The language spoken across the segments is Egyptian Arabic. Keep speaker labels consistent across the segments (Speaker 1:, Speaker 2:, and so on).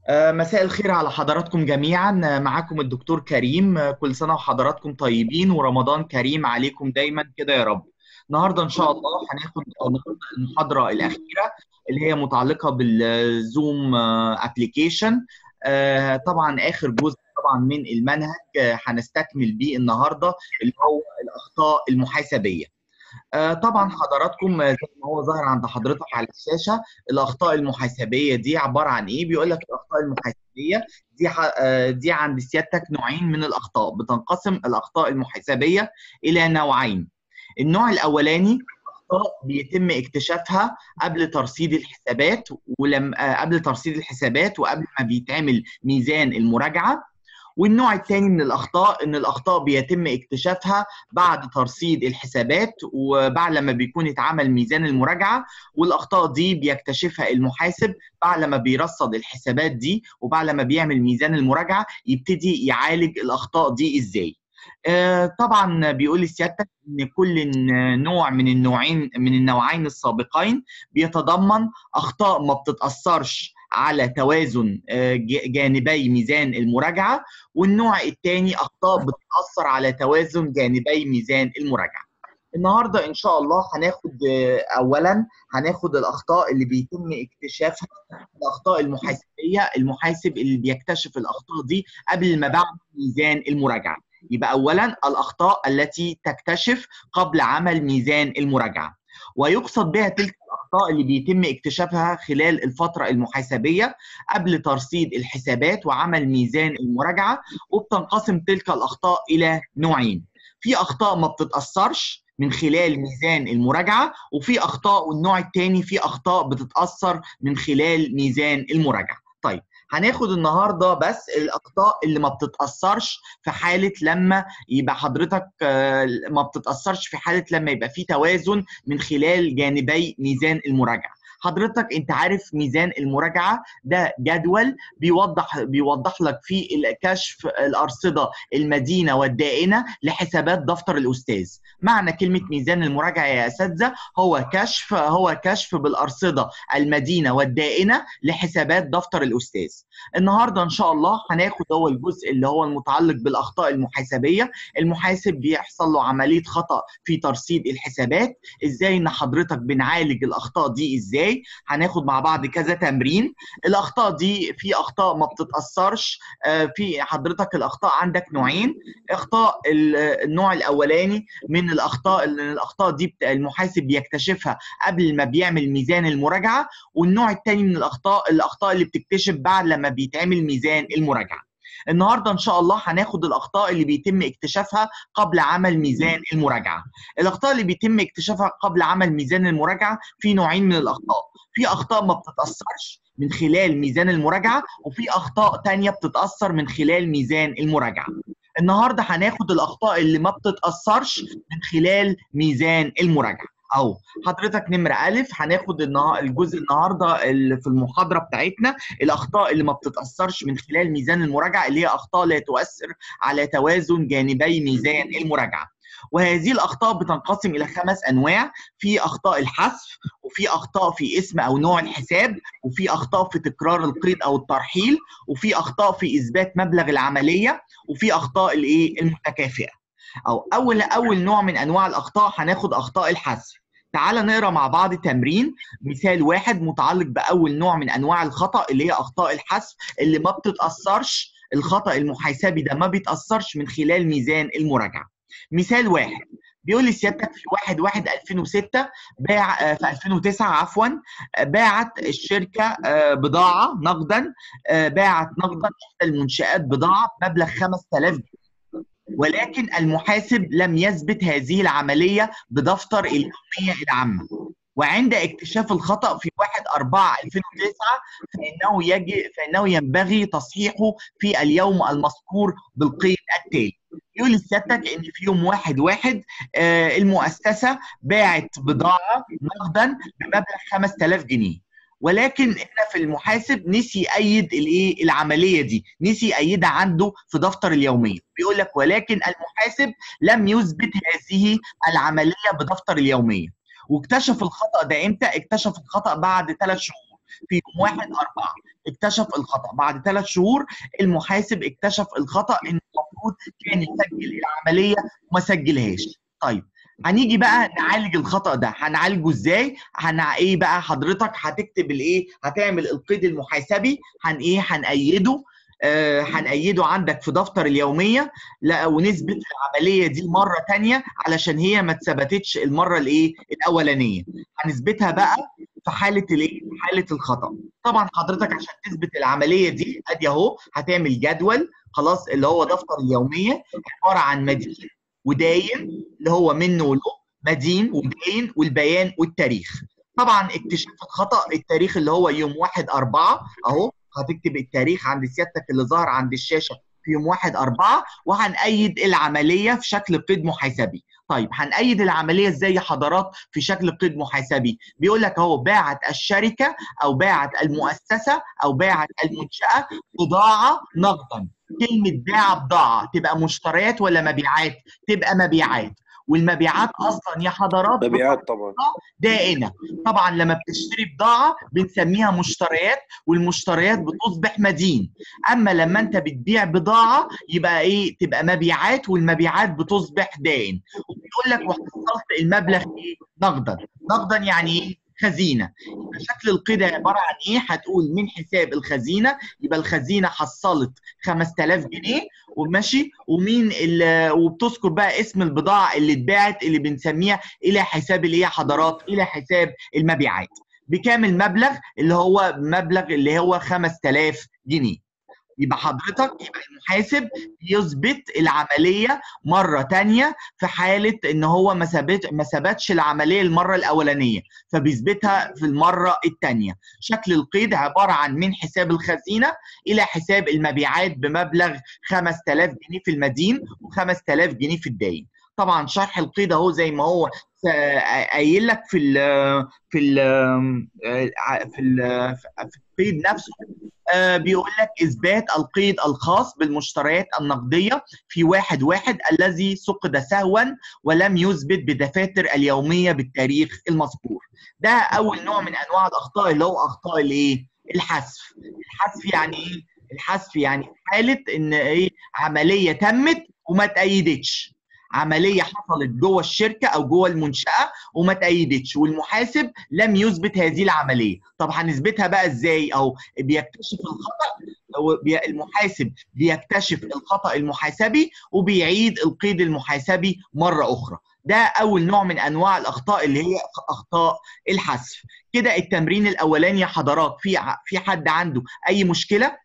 Speaker 1: آه، مساء الخير على حضراتكم جميعا آه، معاكم الدكتور كريم آه، كل سنة وحضراتكم طيبين ورمضان كريم عليكم دايما كده يا رب النهارده ان شاء الله هناخد المحاضرة الأخيرة اللي هي متعلقة بالزوم ابلكيشن طبعا آخر جزء طبعا من المنهج آه، هنستكمل بيه النهارده اللي هو الأخطاء المحاسبية آه، طبعا حضراتكم آه، زي ما هو ظاهر عند حضرتك على الشاشه الاخطاء المحاسبيه دي عباره عن ايه؟ بيقول لك الاخطاء المحاسبيه دي ح- آه، دي عند سيادتك نوعين من الاخطاء بتنقسم الاخطاء المحاسبيه الى نوعين. النوع الاولاني اخطاء بيتم اكتشافها قبل ترصيد الحسابات ولم آه، قبل ترصيد الحسابات وقبل ما بيتعمل ميزان المراجعه والنوع الثاني من الاخطاء ان الاخطاء بيتم اكتشافها بعد ترصيد الحسابات وبعد لما بيكون اتعمل ميزان المراجعه والاخطاء دي بيكتشفها المحاسب بعد لما بيرصد الحسابات دي وبعد لما بيعمل ميزان المراجعه يبتدي يعالج الاخطاء دي ازاي آه، طبعا بيقول لسيادتك ان كل نوع من النوعين من النوعين السابقين بيتضمن اخطاء ما بتتاثرش على توازن آه، ج- جانبي ميزان المراجعه والنوع الثاني اخطاء بتاثر على توازن جانبي ميزان المراجعه النهارده ان شاء الله هناخد آه، اولا هناخد الاخطاء اللي بيتم اكتشافها الاخطاء المحاسبيه المحاسب اللي بيكتشف الاخطاء دي قبل ما بعد ميزان المراجعه يبقى اولا الاخطاء التي تكتشف قبل عمل ميزان المراجعه ويقصد بها تلك الاخطاء اللي بيتم اكتشافها خلال الفتره المحاسبيه قبل ترصيد الحسابات وعمل ميزان المراجعه وبتنقسم تلك الاخطاء الى نوعين في اخطاء ما بتتاثرش من خلال ميزان المراجعه وفي اخطاء والنوع الثاني في اخطاء بتتاثر من خلال ميزان المراجعه طيب هناخد النهارده بس الاخطاء اللي ما بتتاثرش في حاله لما يبقى حضرتك آه، ما بتتاثرش في حاله لما يبقى في توازن من خلال جانبي ميزان المراجعه حضرتك انت عارف ميزان المراجعه ده جدول بيوضح بيوضح لك فيه كشف الارصده المدينه والدائنه لحسابات دفتر الاستاذ معنى كلمه ميزان المراجعه يا اساتذه هو كشف هو كشف بالارصده المدينه والدائنه لحسابات دفتر الاستاذ النهارده ان شاء الله هناخد هو الجزء اللي هو المتعلق بالاخطاء المحاسبيه المحاسب بيحصل له عمليه خطا في ترصيد الحسابات ازاي ان حضرتك بنعالج الاخطاء دي ازاي هناخد مع بعض كذا تمرين الاخطاء دي في اخطاء ما بتتاثرش آه، في حضرتك الاخطاء عندك نوعين اخطاء ال- النوع الاولاني من الاخطاء اللي الاخطاء دي بت- المحاسب بيكتشفها قبل ما بيعمل ميزان المراجعه والنوع الثاني من الاخطاء الاخطاء اللي بتكتشف بعد لما بيتعمل ميزان المراجعه النهارده ان شاء الله هناخد الاخطاء اللي بيتم اكتشافها قبل عمل ميزان المراجعه الاخطاء اللي بيتم اكتشافها قبل عمل ميزان المراجعه في نوعين من الاخطاء في اخطاء ما بتتاثرش من خلال ميزان المراجعه وفي اخطاء تانية بتتاثر من خلال ميزان المراجعه النهارده هناخد الاخطاء اللي ما بتتاثرش من خلال ميزان المراجعه اهو حضرتك نمرة ألف هناخد النها- الجزء النهارده اللي في المحاضرة بتاعتنا الأخطاء اللي ما بتتأثرش من خلال ميزان المراجعة اللي هي أخطاء لا تؤثر على توازن جانبي ميزان المراجعة وهذه الأخطاء بتنقسم إلى خمس أنواع في أخطاء الحذف وفي أخطاء في اسم أو نوع الحساب وفي أخطاء في تكرار القيد أو الترحيل وفي أخطاء في إثبات مبلغ العملية وفي أخطاء الإيه المتكافئة أو أول أول نوع من أنواع الأخطاء هناخد أخطاء الحذف تعال نقرا مع بعض تمرين مثال واحد متعلق باول نوع من انواع الخطا اللي هي اخطاء الحذف اللي ما بتتاثرش الخطا المحاسبي ده ما بيتاثرش من خلال ميزان المراجعه مثال واحد بيقول لي سيادتك في 1 1 2006 باع آه، في 2009 عفوا آه، باعت الشركه آه، بضاعه نقدا آه، باعت نقدا احدى المنشات بضاعه بمبلغ 5000 جنيه ولكن المحاسب لم يثبت هذه العمليه بدفتر اليوميه العامه وعند اكتشاف الخطا في 1 4 2009 فانه يجب فانه ينبغي تصحيحه في اليوم المذكور بالقيد التالي يقول لسيادتك ان في يوم واحد واحد آه، المؤسسه باعت بضاعه نقدا بمبلغ 5000 جنيه ولكن احنا في المحاسب نسي يأيد الايه العمليه دي نسي يأيدها عنده في دفتر اليوميه بيقول لك ولكن المحاسب لم يثبت هذه العمليه بدفتر اليوميه واكتشف الخطا ده امتى اكتشف الخطا بعد ثلاث شهور في يوم 1 4 اكتشف الخطا بعد ثلاث شهور المحاسب اكتشف الخطا ان المفروض كان يسجل العمليه وما سجلهاش طيب هنيجي بقى نعالج الخطا ده هنعالجه ازاي هن ايه بقى حضرتك هتكتب الايه هتعمل القيد المحاسبي هن ايه هنأيده آه هنأيده عندك في دفتر اليوميه لا ونثبت العمليه دي مره تانية علشان هي ما اتثبتتش المره الايه الاولانيه هنثبتها بقى في حاله الايه في حاله الخطا طبعا حضرتك عشان تثبت العمليه دي ادي اهو هتعمل جدول خلاص اللي هو دفتر اليوميه عباره عن مدين وداين اللي هو منه وله مدين وداين والبيان والتاريخ طبعا اكتشاف الخطا التاريخ اللي هو يوم 1 4 اهو هتكتب التاريخ عند سيادتك اللي ظهر عند الشاشه في يوم 1 4 وهنأيد العمليه في شكل قيد محاسبي طيب هنأيد العمليه ازاي يا حضرات في شكل قيد محاسبي بيقول لك اهو باعت الشركه او باعت المؤسسه او باعت المنشاه بضاعه نقدا كلمه باع بضاعه تبقى مشتريات ولا مبيعات تبقى مبيعات والمبيعات اصلا يا حضرات
Speaker 2: مبيعات طبعا
Speaker 1: دائنه طبعا لما بتشتري بضاعه بنسميها مشتريات والمشتريات بتصبح مدين اما لما انت بتبيع بضاعه يبقى ايه تبقى مبيعات والمبيعات بتصبح دائن وبيقول لك وحصلت المبلغ ايه نقدا نقدا يعني ايه خزينه يبقى شكل القيد عباره عن ايه هتقول من حساب الخزينه يبقى الخزينه حصلت 5000 جنيه وماشي ومين اللي وبتذكر بقى اسم البضاعه اللي اتباعت اللي بنسميها الى حساب اللي هي حضرات الى حساب المبيعات بكام المبلغ اللي هو مبلغ اللي هو 5000 جنيه يبقى حضرتك يبقى المحاسب يثبت العمليه مره تانية في حاله ان هو ما ثبت ما ثبتش العمليه المره الاولانيه فبيثبتها في المره الثانيه شكل القيد عباره عن من حساب الخزينه الى حساب المبيعات بمبلغ 5000 جنيه في المدين و5000 جنيه في الداين طبعا شرح القيد اهو زي ما هو قايل لك في ال في ال في ال في القيد نفسه بيقول لك اثبات القيد الخاص بالمشتريات النقديه في واحد واحد الذي سقط سهوا ولم يثبت بدفاتر اليوميه بالتاريخ المذكور ده اول نوع من انواع الاخطاء اللي هو اخطاء الايه الحذف الحذف يعني ايه الحذف يعني حاله ان ايه عمليه تمت وما تأيدتش عمليه حصلت جوه الشركه او جوه المنشاه وما تأيدتش والمحاسب لم يثبت هذه العمليه طب هنثبتها بقى ازاي او بيكتشف الخطا أو المحاسب بيكتشف الخطا المحاسبي وبيعيد القيد المحاسبي مره اخرى ده اول نوع من انواع الاخطاء اللي هي اخطاء الحذف كده التمرين الاولاني يا حضرات في في حد عنده اي مشكله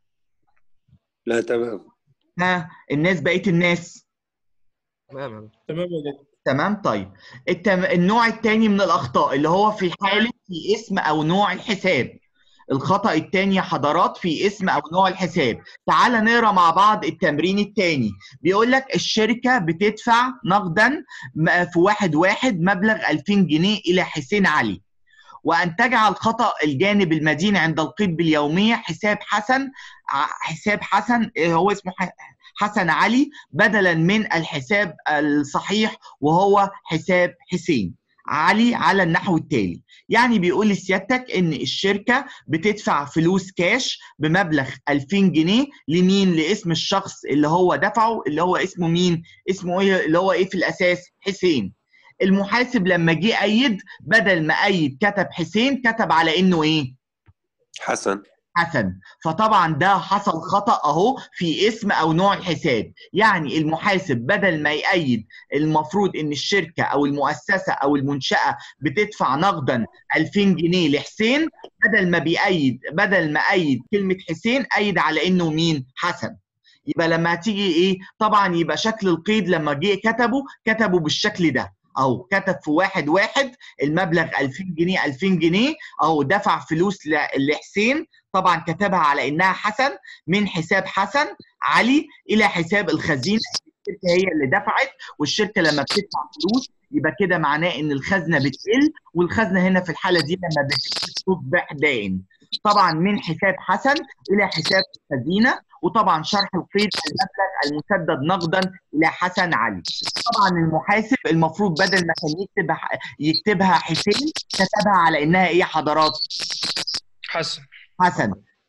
Speaker 2: لا تمام
Speaker 1: ها الناس بقيه الناس
Speaker 3: تمام
Speaker 2: تمام يا دكتور
Speaker 1: تمام طيب التم... النوع الثاني من الاخطاء اللي هو في حاله في اسم او نوع الحساب الخطا الثاني يا حضرات في اسم او نوع الحساب تعال نقرا مع بعض التمرين الثاني بيقول لك الشركه بتدفع نقدا في واحد واحد مبلغ 2000 جنيه الى حسين علي وان تجعل خطا الجانب المدين عند القيد باليوميه حساب حسن حساب حسن هو اسمه حسن علي بدلا من الحساب الصحيح وهو حساب حسين علي على النحو التالي يعني بيقول لسيادتك ان الشركه بتدفع فلوس كاش بمبلغ 2000 جنيه لمين لاسم الشخص اللي هو دفعه اللي هو اسمه مين اسمه ايه اللي هو ايه في الاساس حسين المحاسب لما جه ايد بدل ما ايد كتب حسين كتب على انه ايه
Speaker 2: حسن
Speaker 1: حسن فطبعا ده حصل خطا اهو في اسم او نوع الحساب يعني المحاسب بدل ما يأيد المفروض ان الشركه او المؤسسه او المنشاه بتدفع نقدا 2000 جنيه لحسين بدل ما بيأيد بدل ما أيد كلمه حسين أيد على انه مين حسن يبقى لما هتيجي ايه طبعا يبقى شكل القيد لما جه كتبه كتبه بالشكل ده او كتب في واحد واحد المبلغ 2000 جنيه 2000 جنيه او دفع فلوس لحسين طبعا كتبها على انها حسن من حساب حسن علي الى حساب الخزينه الشركه هي اللي دفعت والشركه لما بتدفع فلوس يبقى كده معناه ان الخزنه بتقل والخزنه هنا في الحاله دي لما بتصبح دائن طبعا من حساب حسن الى حساب الخزينه وطبعا شرح القيد المبلغ المسدد نقدا الى حسن علي طبعا المحاسب المفروض بدل ما كان يكتبها يكتبها حسين كتبها على انها ايه حضرات
Speaker 3: حسن
Speaker 1: حسن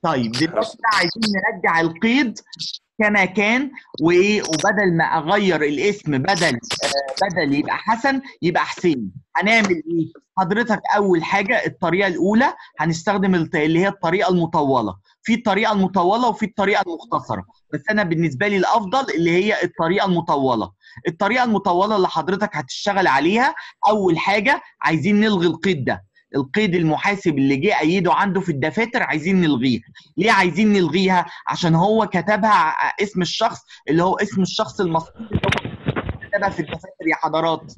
Speaker 1: طيب دلوقتي بقى عايزين نرجع القيد كما كان وايه وبدل ما اغير الاسم بدل آه بدل يبقى حسن يبقى حسين هنعمل ايه حضرتك اول حاجه الطريقه الاولى هنستخدم الط- اللي هي الطريقه المطوله في الطريقه المطوله وفي الطريقه المختصره بس انا بالنسبه لي الافضل اللي هي الطريقه المطوله الطريقه المطوله اللي حضرتك هتشتغل عليها اول حاجه عايزين نلغي القيد ده القيد المحاسب اللي جه ايده عنده في الدفاتر عايزين نلغيه ليه عايزين نلغيها عشان هو كتبها ع- اسم الشخص اللي هو اسم الشخص المذكور اللي هو كتبها في الدفاتر يا حضرات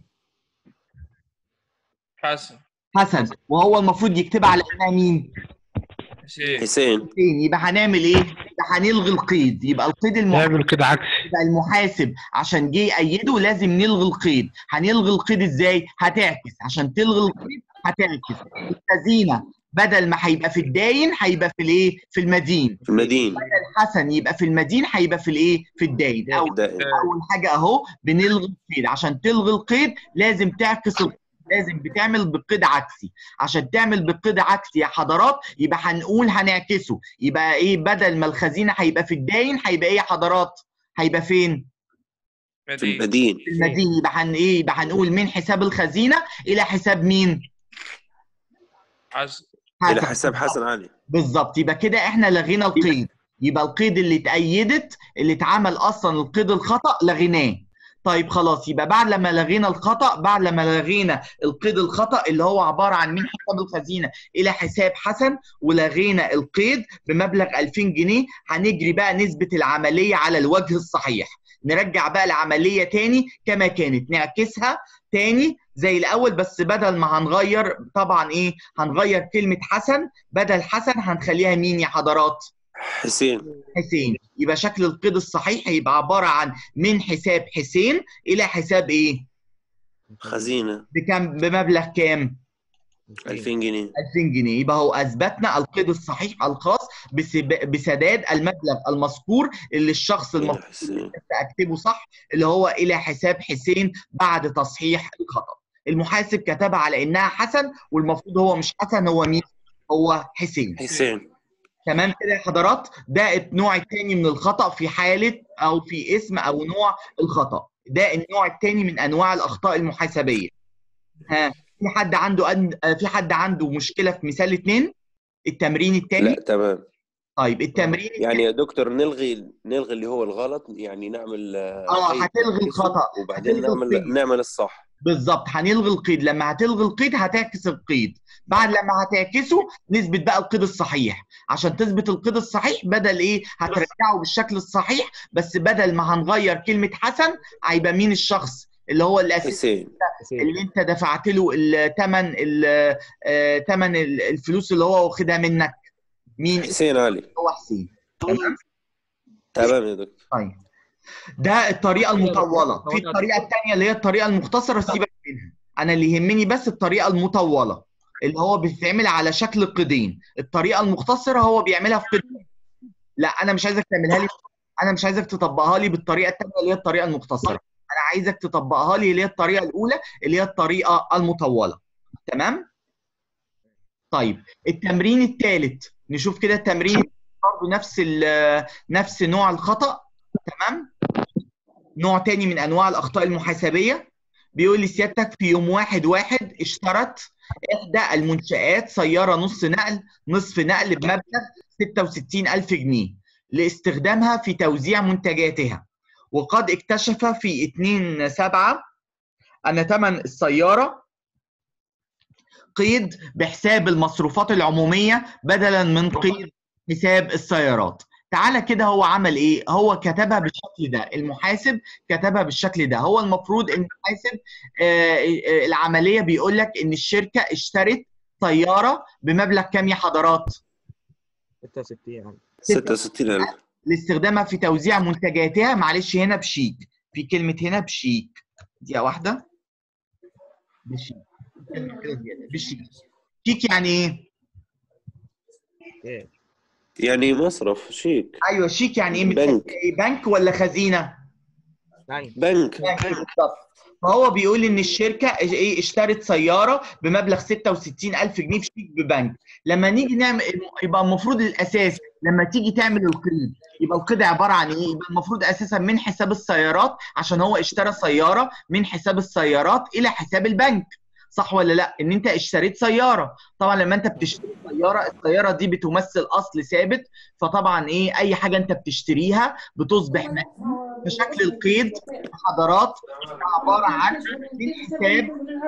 Speaker 3: حسن
Speaker 1: حسن وهو المفروض يكتبها على انها مين
Speaker 3: حسين
Speaker 2: حسين
Speaker 1: حسين يبقى هنعمل ايه يبقى هنلغي القيد يبقى القيد المحاسب
Speaker 4: نعمل كده عكسي
Speaker 1: يبقى المحاسب عشان جه يأيده لازم نلغي القيد هنلغي القيد ازاي هتعكس عشان تلغي القيد هتعكس الخزينه بدل ما هيبقى في الداين هيبقى في الايه في المدين
Speaker 2: في المدينة
Speaker 1: بدل حسن يبقى في المدين هيبقى في الايه في الداين او
Speaker 2: دائما
Speaker 1: اول حاجه اهو بنلغي القيد عشان تلغي القيد لازم تعكس القيد لازم بتعمل بقيد عكسي عشان تعمل بقيد عكسي يا حضرات يبقى هنقول هنعكسه يبقى ايه بدل ما الخزينه هيبقى في الداين هيبقى ايه يا حضرات هيبقى فين
Speaker 2: في
Speaker 3: مدين
Speaker 2: المدينة
Speaker 1: في المدين يبقى هن ايه يبقى هنقول من حساب الخزينه الى حساب مين
Speaker 3: حسن
Speaker 2: إلى حساب حسن علي
Speaker 1: بالظبط يبقى كده احنا لغينا القيد يبقى القيد اللي اتأيدت اللي اتعمل اصلا القيد الخطأ لغيناه طيب خلاص يبقى بعد لما لغينا الخطأ بعد لما لغينا القيد الخطأ اللي هو عبارة عن من حساب الخزينة إلى حساب حسن ولغينا القيد بمبلغ 2000 جنيه هنجري بقى نسبة العملية على الوجه الصحيح نرجع بقى العملية تاني كما كانت نعكسها تاني زي الأول بس بدل ما هنغير طبعا إيه هنغير كلمة حسن بدل حسن هنخليها مين يا حضرات؟
Speaker 2: حسين
Speaker 1: حسين يبقى شكل القيد الصحيح هيبقى عبارة عن من حساب حسين إلى حساب إيه؟
Speaker 2: خزينة
Speaker 1: بكم بمبلغ كام؟
Speaker 2: 2000 جنيه
Speaker 1: 2000 جنيه يبقى هو أثبتنا القيد الصحيح الخاص بسب- بسداد المبلغ المذكور اللي الشخص
Speaker 2: إلى
Speaker 1: المفروض
Speaker 2: حسين
Speaker 1: اكتبه صح اللي هو إلى حساب حسين بعد تصحيح الخطأ المحاسب كتبها على إنها حسن والمفروض هو مش حسن هو مين؟ هو حسين
Speaker 2: حسين
Speaker 1: تمام كده يا حضرات ده النوع الثاني من الخطأ في حالة أو في اسم أو نوع الخطأ ده النوع الثاني من أنواع الأخطاء المحاسبية ها في حد عنده أن... آه، في حد عنده مشكلة في مثال اثنين التمرين الثاني
Speaker 2: لا تمام
Speaker 1: طيب التمرين
Speaker 2: يعني يا دكتور نلغي نلغي اللي هو الغلط يعني نعمل
Speaker 1: اه
Speaker 2: قيد
Speaker 1: هتلغي
Speaker 2: نعكسه
Speaker 1: الخطأ
Speaker 2: وبعدين
Speaker 1: هتلغي
Speaker 2: نعمل
Speaker 1: القيد.
Speaker 2: نعمل الصح
Speaker 1: بالظبط هنلغي القيد لما هتلغي القيد هتعكس القيد بعد لما هتعكسه نثبت بقى القيد الصحيح عشان تثبت القيد الصحيح بدل ايه هترجعه بالشكل الصحيح بس بدل ما هنغير كلمة حسن هيبقى مين الشخص اللي هو الاساسي
Speaker 2: حسين
Speaker 1: اللي انت دفعت له الثمن ثمن الفلوس اللي هو واخدها منك مين
Speaker 2: حسين علي
Speaker 1: هو حسين تمام
Speaker 2: تمام يا دكتور
Speaker 1: طيب ده الطريقه المطوله في الطريقه الثانيه اللي هي الطريقه المختصره سيبك منها انا اللي يهمني بس الطريقه المطوله اللي هو بيتعمل على شكل قيدين الطريقه المختصره هو بيعملها في قيد لا انا مش عايزك تعملها لي انا مش عايزك تطبقها لي بالطريقه الثانيه اللي هي الطريقه المختصره انا عايزك تطبقها لي اللي هي الطريقه الاولى اللي هي الطريقه المطوله تمام طيب التمرين الثالث نشوف كده التمرين برضه نفس ال- نفس نوع الخطأ تمام نوع تاني من انواع الاخطاء المحاسبيه بيقول لي سيادتك في يوم واحد واحد اشترت احدى المنشآت سياره نص نقل نصف نقل بمبلغ 66000 جنيه لاستخدامها في توزيع منتجاتها وقد اكتشف في 2 7 ان ثمن السياره قيد بحساب المصروفات العموميه بدلا من قيد حساب السيارات تعالى كده هو عمل ايه هو كتبها بالشكل ده المحاسب كتبها بالشكل ده هو المفروض المحاسب آه آه العمليه بيقول لك ان الشركه اشترت سياره بمبلغ كام يا حضرات
Speaker 4: 66
Speaker 2: 66000
Speaker 1: لاستخدامها في توزيع منتجاتها معلش هنا بشيك في كلمه هنا بشيك دقيقه واحده بشيك كلمة كده زيادة. بشيك شيك يعني ايه
Speaker 2: يعني مصرف شيك
Speaker 1: ايوه شيك يعني ايه
Speaker 2: بنك.
Speaker 1: بتحس إيه؟ بنك ولا خزينه
Speaker 4: بنك
Speaker 2: بنك
Speaker 1: بالظبط فهو بيقول ان الشركه ايه اشترت سياره بمبلغ 66000 جنيه في شيك ببنك لما نيجي نعمل يبقى المفروض الاساس لما تيجي تعمل القيد يبقى القيد عباره عن ايه يبقى المفروض اساسا من حساب السيارات عشان هو اشترى سياره من حساب السيارات الى حساب البنك صح ولا لا ان انت اشتريت سياره طبعا لما انت بتشتري سياره السياره دي بتمثل اصل ثابت فطبعا ايه اي حاجه انت بتشتريها بتصبح بشكل القيد حضارات عباره عن من حساب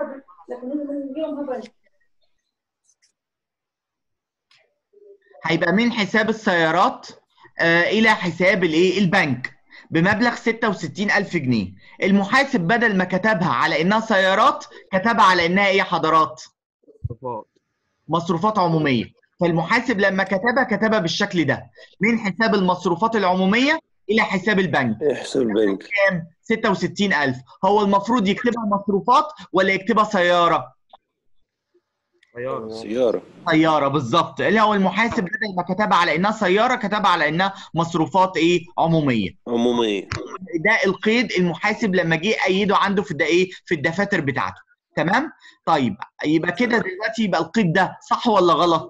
Speaker 1: هيبقى من حساب السيارات آه الى حساب الايه البنك بمبلغ 66000 جنيه المحاسب بدل ما كتبها على انها سيارات كتبها على انها ايه حضارات
Speaker 4: صفات
Speaker 1: مصروفات عموميه فالمحاسب لما كتبها كتبها بالشكل ده من حساب المصروفات العموميه الى حساب البنك
Speaker 2: احسب البنك
Speaker 1: كام 66000 هو المفروض يكتبها مصروفات ولا يكتبها سياره
Speaker 4: سيارة
Speaker 2: سيارة
Speaker 1: سياره بالظبط اللي هو المحاسب بدل ما كتبها على انها سياره كتبها على انها مصروفات ايه عموميه
Speaker 2: عمومية
Speaker 1: ده القيد المحاسب لما جه ايده عنده في الد- ايه في الدفاتر بتاعته تمام طيب يبقى كده دلوقتي يبقى القيد ده صح ولا غلط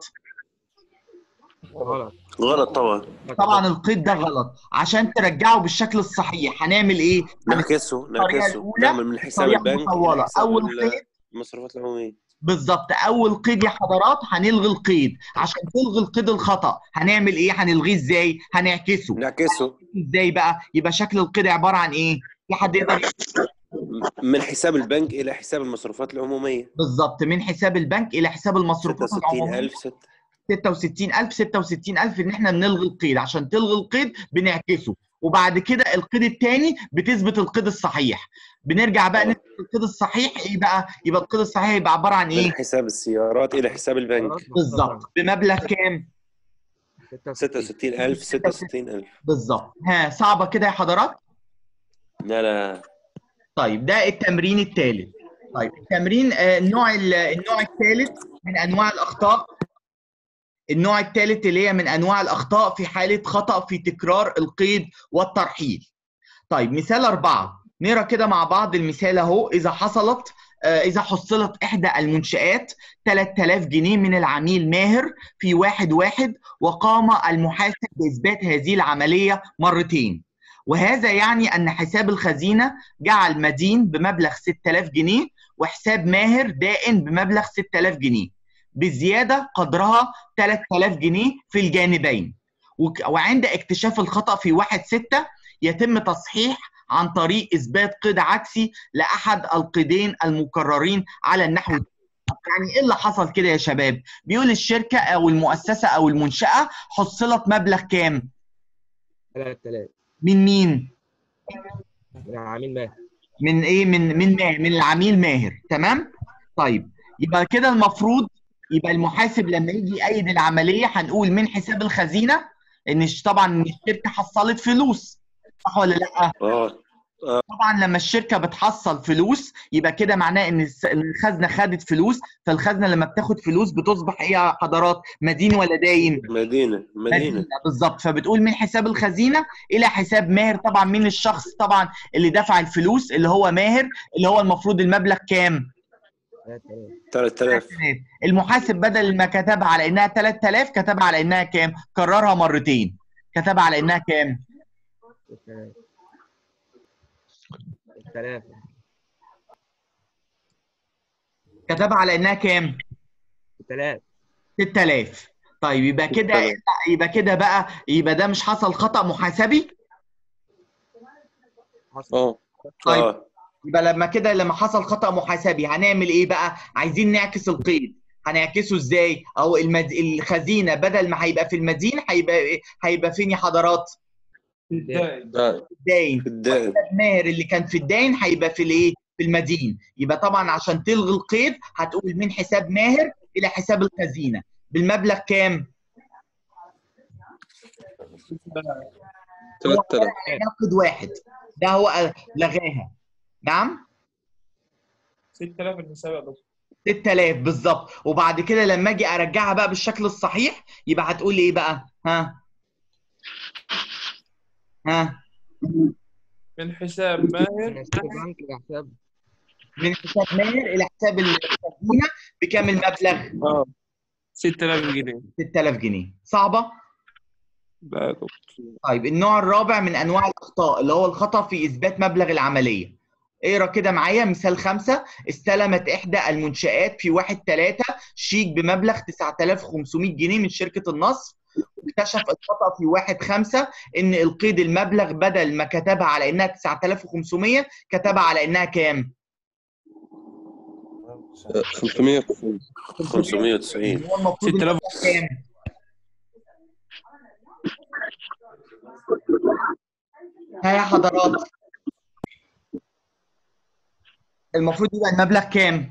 Speaker 4: غلط
Speaker 2: غلط طبعا
Speaker 1: طبعا القيد ده غلط عشان ترجعه بالشكل الصحيح هنعمل ايه
Speaker 2: نعكسه
Speaker 1: الطريقة
Speaker 2: نعكسه
Speaker 1: الأولى
Speaker 2: نعمل من حساب
Speaker 1: طريقه
Speaker 2: البنك
Speaker 1: مطوله
Speaker 2: لحساب
Speaker 1: اول قيد
Speaker 2: المصروفات العمومية
Speaker 1: بالظبط اول قيد يا حضرات هنلغي القيد عشان تلغي القيد الخطا هنعمل ايه هنلغيه ازاي هنعكسه
Speaker 2: نعكسه
Speaker 1: ازاي بقى يبقى شكل القيد عباره عن ايه في حد يقدر
Speaker 2: من حساب البنك إلى حساب المصروفات العمومية
Speaker 1: بالظبط من حساب البنك الى حساب المصروفات العموميه
Speaker 2: 66000 ست
Speaker 1: 66000 66000 ان احنا بنلغي القيد عشان تلغي القيد بنعكسه وبعد كده القيد الثاني بتثبت القيد الصحيح بنرجع بقى نثبت القيد الصحيح ايه بقى يبقى القيد الصحيح يبقى عباره عن ايه
Speaker 2: من حساب السيارات إلى حساب البنك
Speaker 1: بالظبط بمبلغ كام
Speaker 2: 66000 66000
Speaker 1: بالظبط ها صعبه كده يا حضرات
Speaker 2: لا لا
Speaker 1: طيب ده التمرين الثالث طيب التمرين آه، النوع ال- النوع الثالث من انواع الاخطاء النوع الثالث اللي هي من انواع الاخطاء في حاله خطا في تكرار القيد والترحيل طيب مثال أربعة نقرا كده مع بعض المثال اهو اذا حصلت آه، اذا حصلت احدى المنشآت 3000 جنيه من العميل ماهر في واحد واحد وقام المحاسب باثبات هذه العمليه مرتين وهذا يعني ان حساب الخزينه جعل مدين بمبلغ 6000 جنيه وحساب ماهر دائن بمبلغ 6000 جنيه بزياده قدرها 3000 جنيه في الجانبين وك- وعند اكتشاف الخطا في واحد ستة يتم تصحيح عن طريق اثبات قيد عكسي لاحد القيدين المكررين على النحو التالي. يعني ايه اللي حصل كده يا شباب بيقول الشركه او المؤسسه او المنشاه حصلت مبلغ كام
Speaker 4: 3000
Speaker 1: من مين
Speaker 4: من عميل ماهر
Speaker 1: من ايه من من ماهر من العميل ماهر تمام طيب يبقى كده المفروض يبقى المحاسب لما يجي يأيد العمليه هنقول من حساب الخزينه ان الش- طبعا إن الشركه حصلت فلوس صح ولا لا
Speaker 2: اه
Speaker 1: طبعا لما الشركه بتحصل فلوس يبقى كده معناه ان الس- إن الخزنه خدت فلوس فالخزنه لما بتاخد فلوس بتصبح ايه يا حضرات مدين ولا داين
Speaker 2: مدينة مدينة
Speaker 1: بالظبط فبتقول من حساب الخزينه الى حساب ماهر طبعا مين الشخص طبعا اللي دفع الفلوس اللي هو ماهر اللي هو المفروض المبلغ كام
Speaker 4: 3000
Speaker 2: 3000
Speaker 1: المحاسب بدل ما كتبها على انها 3000 كتبها على انها كام كررها مرتين كتبها على انها كام
Speaker 4: 6000 6000
Speaker 1: كتبها على انها كام
Speaker 4: 6000
Speaker 1: 6000 طيب يبقى كده
Speaker 2: 6000.
Speaker 1: يبقى كده بقى يبقى ده مش حصل خطأ محاسبي
Speaker 4: حصل
Speaker 2: اه
Speaker 1: طيب.
Speaker 2: اه
Speaker 1: يبقى لما كده لما حصل خطأ محاسبي هنعمل ايه بقى عايزين نعكس القيد هنعكسه ازاي او المد... الخزينه بدل ما هيبقى في المدين هيبقى إيه؟ هيبقى فين يا حضرات
Speaker 2: ده
Speaker 1: الداين
Speaker 2: الدائن
Speaker 1: ماهر اللي كان في الداين هيبقى في الايه في المدين يبقى طبعا عشان تلغي القيد هتقول من حساب ماهر الى حساب الخزينه بالمبلغ كام
Speaker 2: 3000
Speaker 1: ناقد واحد ده هو لغاها نعم
Speaker 3: 6000 الحساب يا دكتور
Speaker 1: 6000 بالظبط وبعد كده لما اجي ارجعها بقى بالشكل الصحيح يبقى هتقول ايه بقى ها ها
Speaker 3: من حساب ماهر
Speaker 4: من حساب البنك لحساب
Speaker 1: من حساب ماهر الى حساب الخزينه بكام المبلغ
Speaker 3: اه 6000 جنيه
Speaker 1: 6000 جنيه صعبه
Speaker 3: لا يا دكتور
Speaker 1: طيب النوع الرابع من انواع الاخطاء اللي هو الخطا في اثبات مبلغ العمليه اقرا كده معايا مثال خمسة استلمت احدى المنشآت في واحد ثلاثة شيك بمبلغ 9500 جنيه من شركة النصر واكتشف الخطأ في واحد خمسة ان القيد المبلغ بدل ما كتبها على انها 9500 كتبها على انها كام
Speaker 2: 500 590
Speaker 1: هو المفروض
Speaker 3: 6000
Speaker 1: المبلغ كام ها يا حضرات المفروض يبقى المبلغ كام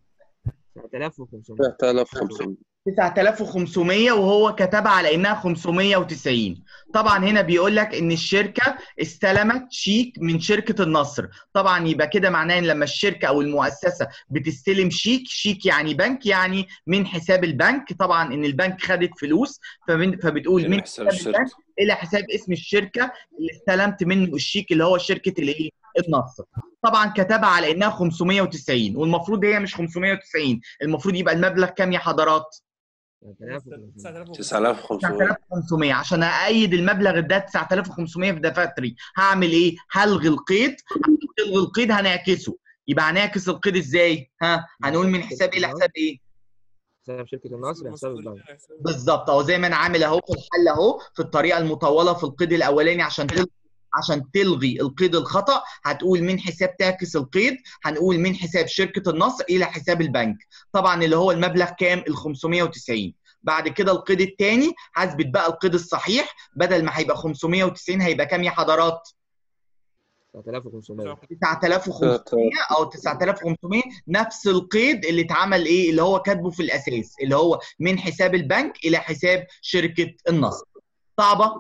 Speaker 4: 9500
Speaker 2: 9500
Speaker 1: 9500 وهو كتبها على انها 590 طبعا هنا بيقول لك ان الشركه استلمت شيك من شركه النصر طبعا يبقى كده معناه ان لما الشركه او المؤسسه بتستلم شيك شيك يعني بنك يعني من حساب البنك طبعا ان البنك خدت فلوس فمن فبتقول من
Speaker 2: حساب
Speaker 1: حساب البنك
Speaker 2: الشركة
Speaker 1: الى حساب اسم الشركه اللي استلمت منه الشيك اللي هو شركه الايه النصر طبعا كتبها على انها 590 والمفروض هي مش 590 المفروض يبقى المبلغ كام يا حضرات
Speaker 4: 9500
Speaker 2: 9500
Speaker 1: 9500 عشان اأيد المبلغ ده 9500 في دفاتري هعمل ايه هلغي القيد هلغي القيد هنعكسه يبقى هنعكس القيد ازاي ها هنقول من حساب ايه لحساب ايه
Speaker 4: حساب شركة النصر حساب البنك
Speaker 1: بالظبط اهو زي ما انا عامل اهو في الحل اهو في الطريقه المطوله في القيد الاولاني عشان تلغي عشان تلغي القيد الخطا هتقول من حساب تعكس القيد هنقول من حساب شركه النصر الى حساب البنك طبعا اللي هو المبلغ كام ال 590 بعد كده القيد الثاني هثبت بقى القيد الصحيح بدل ما هيبقى 590 هيبقى كام يا حضرات
Speaker 4: 9500
Speaker 1: 9500 او 9500 نفس القيد اللي اتعمل ايه اللي هو كاتبه في الاساس اللي هو من حساب البنك الى حساب شركه النصر صعبه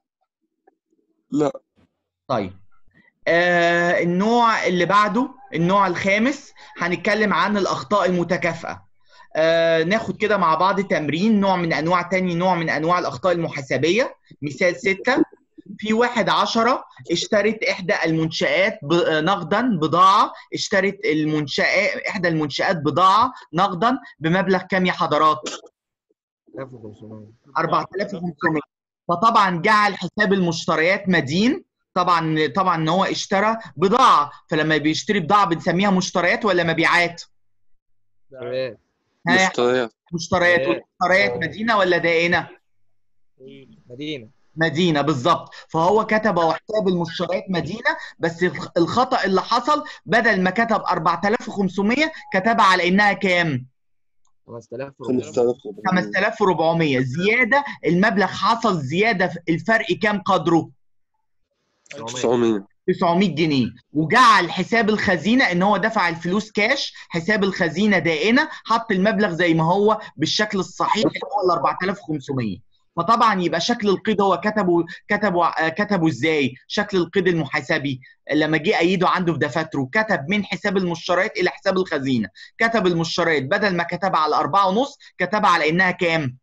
Speaker 2: لا
Speaker 1: طيب آه النوع اللي بعده النوع الخامس هنتكلم عن الاخطاء المتكافئه آه ناخد كده مع بعض تمرين نوع من انواع تاني نوع من انواع الاخطاء المحاسبيه مثال ستة في واحد عشرة اشترت إحدى المنشآت ب- نقدا بضاعة اشترت المنشآت إحدى المنشآت بضاعة نقدا بمبلغ كام يا حضرات؟
Speaker 4: 1500
Speaker 1: 4500 فطبعا جعل حساب المشتريات مدين طبعا طبعا ان هو اشترى بضاعه فلما بيشتري بضاعه بنسميها مشتريات ولا مبيعات؟
Speaker 4: مشتريات
Speaker 1: ها يا
Speaker 2: مشتريات
Speaker 1: مشتريات
Speaker 4: مبيعات.
Speaker 1: والمشتريات مدينه ولا دائنه؟
Speaker 4: مدينة
Speaker 1: مدينه بالظبط فهو كتب هو حساب المشتريات مدينه بس الخطا اللي حصل بدل ما كتب 4500 كتبها على انها كام؟
Speaker 4: 5400
Speaker 2: 5400
Speaker 1: 5400 زياده المبلغ حصل زياده في الفرق كام قدره؟
Speaker 2: 900
Speaker 1: 900 جنيه وجعل حساب الخزينه ان هو دفع الفلوس كاش حساب الخزينه دائنه حط المبلغ زي ما هو بالشكل الصحيح اللي هو ال 4500 فطبعا يبقى شكل القيد هو كتبه كتبه آه، كتبه ازاي؟ شكل القيد المحاسبي لما جه ايده عنده في دفاتره كتب من حساب المشتريات الى حساب الخزينه كتب المشتريات بدل ما كتبها على أربعة ونص كتبها على انها كام؟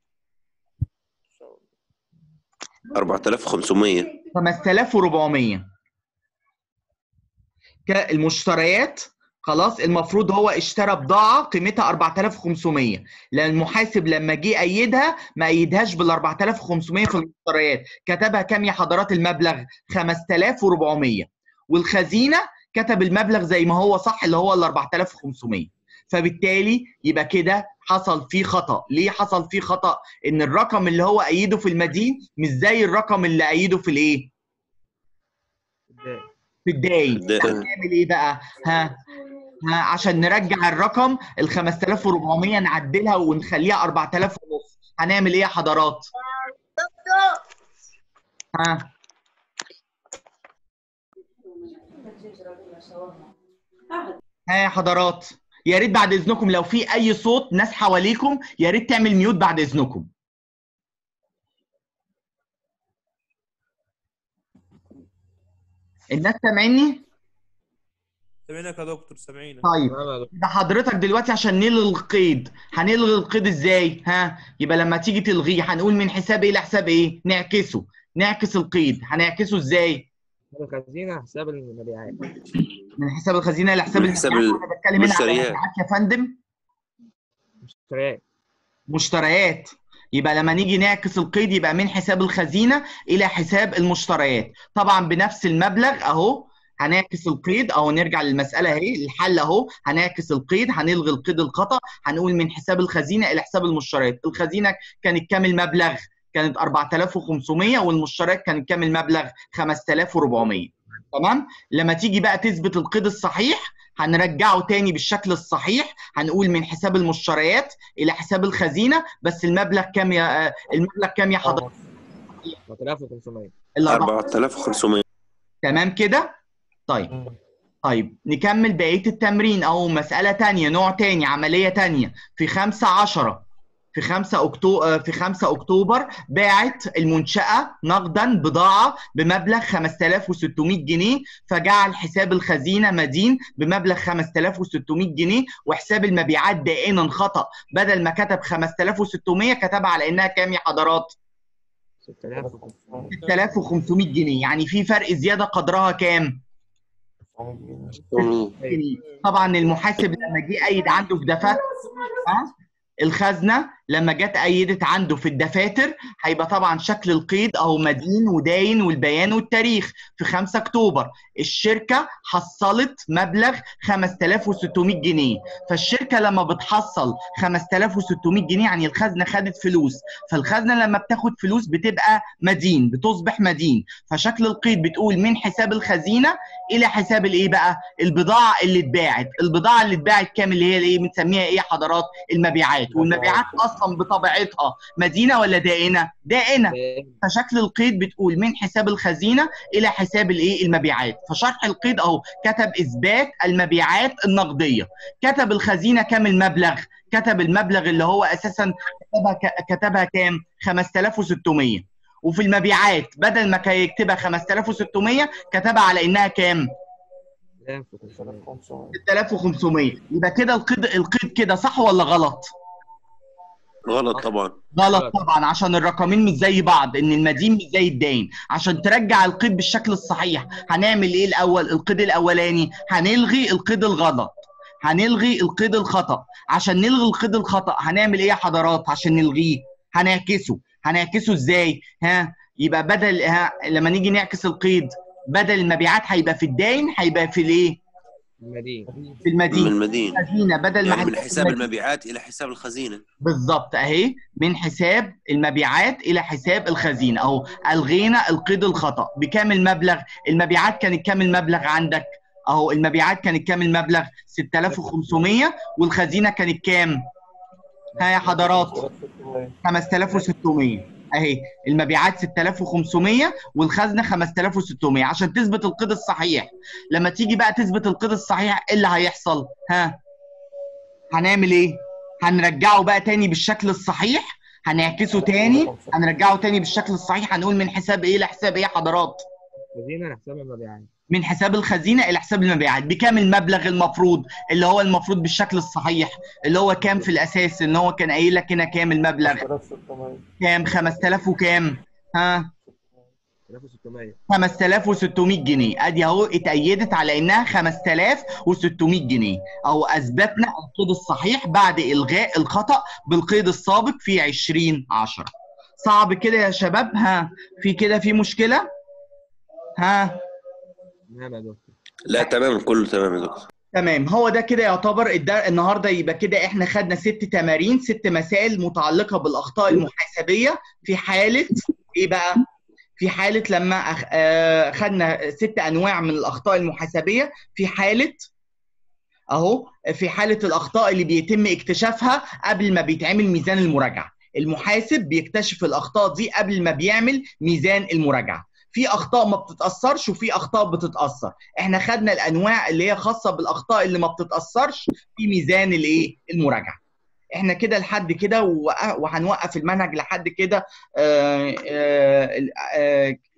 Speaker 2: 4500
Speaker 1: 5400 ك- المشتريات خلاص المفروض هو اشترى بضاعة قيمتها 4500 لأن المحاسب لما جه أيدها ما أيدهاش بال 4500 في المشتريات كتبها كام يا حضرات المبلغ 5400 والخزينة كتب المبلغ زي ما هو صح اللي هو ال 4500 فبالتالي يبقى كده حصل فيه خطأ ليه حصل فيه خطأ ان الرقم اللي هو أيده في المدين مش زي الرقم اللي أيده في الايه
Speaker 4: ازاي
Speaker 1: في الداين
Speaker 2: الداين.
Speaker 1: هنعمل ايه بقى ها ها عشان نرجع الرقم ال 5400 نعدلها ونخليها 4000 ونص هنعمل ايه يا حضرات ها ها يا حضرات يا ريت بعد اذنكم لو في اي صوت ناس حواليكم يا ريت تعمل ميوت بعد اذنكم الناس سامعيني
Speaker 3: سامعينك يا دكتور سامعينك
Speaker 1: طيب
Speaker 4: تمام يا دكتور.
Speaker 1: ده حضرتك دلوقتي عشان نلغي القيد هنلغي القيد ازاي ها يبقى لما تيجي تلغيه هنقول من حساب ايه لحساب ايه نعكسه نعكس القيد هنعكسه ازاي
Speaker 4: حساب الخزينة حساب المبيعات
Speaker 1: من حساب الخزينه لحساب
Speaker 2: من حساب
Speaker 1: المبيعات انا بتكلم هنا على
Speaker 2: المشتريات.
Speaker 1: المبيعات يا فندم
Speaker 4: مشتريات
Speaker 1: مشتريات يبقى لما نيجي نعكس القيد يبقى من حساب الخزينه الى حساب المشتريات طبعا بنفس المبلغ اهو هنعكس القيد اهو نرجع للمساله اهي الحل اهو هنعكس القيد هنلغي القيد الخطا هنقول من حساب الخزينه الى حساب المشتريات الخزينه كانت كام المبلغ كانت 4500 والمشتريات كانت كام المبلغ 5400 تمام لما تيجي بقى تثبت القيد الصحيح هنرجعه تاني بالشكل الصحيح هنقول من حساب المشتريات الى حساب الخزينه بس المبلغ كام يا آه، المبلغ كام يا حضرتك
Speaker 4: 4500
Speaker 1: الأربعة
Speaker 2: 4500
Speaker 1: تمام كده طيب طيب نكمل بقيه التمرين او مساله تانية نوع تاني عمليه تانية في 5 10 في 5 اكتوبر في 5 اكتوبر باعت المنشاه نقدا بضاعه بمبلغ 5600 جنيه فجعل حساب الخزينه مدين بمبلغ 5600 جنيه وحساب المبيعات دائما خطا بدل ما كتب 5600 كتبها على انها كام يا حضرات
Speaker 4: 6500
Speaker 1: 6500 جنيه يعني في فرق زياده قدرها كام جنيه. طبعا المحاسب لما جه ايد عنده في دفاتر ها؟ الخزنه لما جت ايدت عنده في الدفاتر هيبقى طبعا شكل القيد او مدين وداين والبيان والتاريخ في 5 اكتوبر الشركه حصلت مبلغ 5600 جنيه فالشركه لما بتحصل 5600 جنيه يعني الخزنه خدت فلوس فالخزنه لما بتاخد فلوس بتبقى مدين بتصبح مدين فشكل القيد بتقول من حساب الخزينه الى حساب الايه بقى البضاعه اللي اتباعت البضاعه اللي اتباعت كام اللي هي الايه بنسميها ايه يا حضرات المبيعات والمبيعات اصلا بطبيعتها مدينه ولا دائنه دائنه فشكل القيد بتقول من حساب الخزينه الى حساب الايه المبيعات فشرح القيد اهو كتب اثبات المبيعات النقديه كتب الخزينه كام المبلغ كتب المبلغ اللي هو اساسا كتبها ك- كتبها كام 5600 وفي المبيعات بدل ما كان يكتبها 5600 كتبها على انها كام
Speaker 4: 6500
Speaker 1: 6500 يبقى كده القيد القيد كده صح ولا غلط
Speaker 2: غلط طبعا
Speaker 1: غلط
Speaker 4: غلط.
Speaker 1: طبعا عشان الرقمين مش زي بعض ان المدين مش زي الداين عشان ترجع القيد بالشكل الصحيح هنعمل ايه الاول القيد الاولاني هنلغي القيد الغلط هنلغي القيد الخطا عشان نلغي القيد الخطا هنعمل ايه يا حضرات عشان نلغيه هنعكسه هنعكسه ازاي ها يبقى بدل ها لما نيجي نعكس القيد بدل المبيعات هيبقى في الداين هيبقى في الايه
Speaker 4: المدين
Speaker 1: في
Speaker 2: من
Speaker 1: المدين
Speaker 2: المدين
Speaker 1: الخزينه بدل ما
Speaker 2: يعني من
Speaker 1: هيبقى في
Speaker 2: حساب
Speaker 1: المدين.
Speaker 2: المبيعات الى حساب الخزينه
Speaker 1: بالظبط اهي من حساب المبيعات الى حساب الخزينه اهو الغينا القيد الخطا بكام المبلغ المبيعات كانت كام المبلغ عندك اهو المبيعات كانت كام المبلغ 6500 والخزينه كانت كام ها يا حضرات 5600 اهي المبيعات 6500 والخزنه 5600 عشان تثبت القيد الصحيح لما تيجي بقى تثبت القيد الصحيح ايه اللي هيحصل ها هنعمل ايه هنرجعه بقى تاني بالشكل الصحيح هنعكسه تاني هنرجعه تاني بالشكل الصحيح هنقول من حساب ايه لحساب ايه يا حضرات
Speaker 4: خزينة لحساب المبيعات
Speaker 1: من حساب الخزينه الى حساب المبيعات بكام المبلغ المفروض اللي هو المفروض بالشكل الصحيح اللي هو كام في الاساس ان هو كان قايل لك هنا كام المبلغ كام 5000 وكام ها
Speaker 4: 3600
Speaker 1: 5600 جنيه ادي اهو اتأيدت على انها 5600 جنيه او اثبتنا القيد الصحيح بعد الغاء الخطأ بالقيد السابق في 2010 صعب كده يا شباب ها في كده في مشكلة ها
Speaker 4: نعم يا دكتور
Speaker 2: لا تمام كله تمام يا دكتور
Speaker 1: تمام هو ده كده يعتبر الدر... النهارده يبقى كده احنا خدنا ست تمارين ست مسائل متعلقه بالاخطاء المحاسبيه في حاله ايه بقى؟ في حاله لما أخ... آه خدنا ست انواع من الاخطاء المحاسبيه في حاله اهو في حاله الاخطاء اللي بيتم اكتشافها قبل ما بيتعمل ميزان المراجعه المحاسب بيكتشف الاخطاء دي قبل ما بيعمل ميزان المراجعه في اخطاء ما بتتاثرش وفي اخطاء بتتاثر احنا خدنا الانواع اللي هي خاصه بالاخطاء اللي ما بتتاثرش في ميزان الايه المراجعه احنا كده لحد كده وهنوقف المنهج لحد كده آه، آه، آه،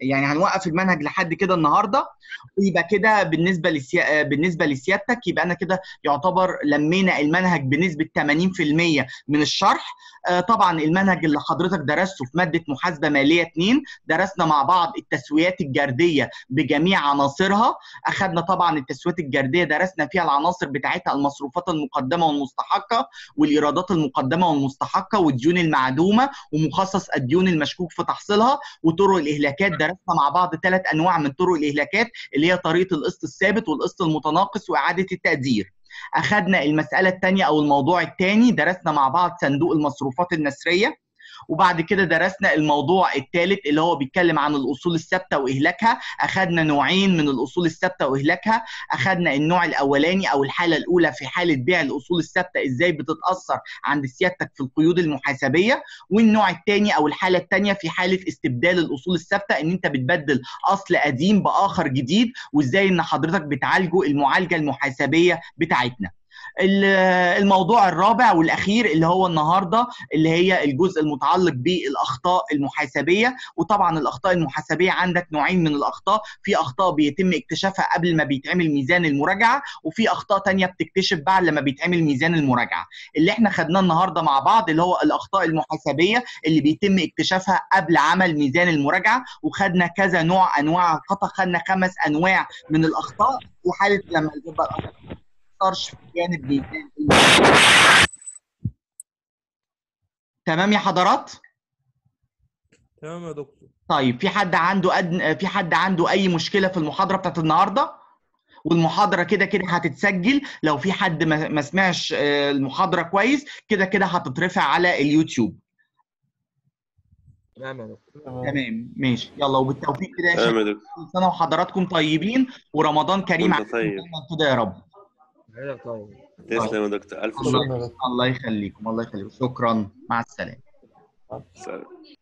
Speaker 1: يعني هنوقف المنهج لحد كده النهارده ويبقى كده بالنسبه لسيا... بالنسبه لسيادتك يبقى انا كده يعتبر لمينا المنهج بنسبه 80% من الشرح آه، طبعا المنهج اللي حضرتك درسته في ماده محاسبه ماليه 2 درسنا مع بعض التسويات الجرديه بجميع عناصرها اخذنا طبعا التسويات الجرديه درسنا فيها العناصر بتاعتها المصروفات المقدمه والمستحقه والايرادات المقدمه والمستحقه والديون المعدومه ومخصص الديون المشكوك في تحصيلها وطرق الاهلاكات درسنا مع بعض ثلاث انواع من طرق الاهلاكات اللي هي طريقه القسط الثابت والقسط المتناقص واعاده التقدير اخذنا المساله الثانيه او الموضوع الثاني درسنا مع بعض صندوق المصروفات النسريه وبعد كده درسنا الموضوع الثالث اللي هو بيتكلم عن الاصول الثابته واهلاكها اخذنا نوعين من الاصول الثابته واهلاكها اخذنا النوع الاولاني او الحاله الاولى في حاله بيع الاصول الثابته ازاي بتتاثر عند سيادتك في القيود المحاسبيه والنوع الثاني او الحاله الثانيه في حاله استبدال الاصول الثابته ان انت بتبدل اصل قديم باخر جديد وازاي ان حضرتك بتعالجه المعالجه المحاسبيه بتاعتنا ال- الموضوع الرابع والاخير اللي هو النهارده اللي هي الجزء المتعلق بالاخطاء المحاسبيه وطبعا الاخطاء المحاسبيه عندك نوعين من الاخطاء في اخطاء بيتم اكتشافها قبل ما بيتعمل ميزان المراجعه وفي اخطاء تانية بتكتشف بعد لما بيتعمل ميزان المراجعه اللي احنا خدناه النهارده مع بعض اللي هو الاخطاء المحاسبيه اللي بيتم اكتشافها قبل عمل ميزان المراجعه وخدنا كذا نوع انواع الخطا خدنا خمس انواع من الاخطاء وحاله لما تبقى الأخطاء تأثرش في جانب ميزان المراجعة. تمام يا حضرات
Speaker 3: تمام يا دكتور
Speaker 1: طيب في حد عنده أدن... في حد عنده اي مشكله في المحاضره بتاعت النهارده والمحاضره كده كده هتتسجل لو في حد ما ما سمعش آه، المحاضره كويس كده كده هتترفع على اليوتيوب
Speaker 4: تمام يا دكتور
Speaker 1: تمام ماشي يلا وبالتوفيق كده يا
Speaker 2: تمام
Speaker 1: شباب
Speaker 2: يا دكتور
Speaker 1: كل سنه وحضراتكم طيبين ورمضان كريم
Speaker 2: وانت
Speaker 1: عليكم
Speaker 2: طيب
Speaker 1: دايما كده يا رب
Speaker 4: حضرتك طيب
Speaker 2: تسلم يا دكتور الف
Speaker 1: الله
Speaker 2: شكر
Speaker 1: الله يخليكم الله يخليكم شكرا مع السلامه
Speaker 2: سلام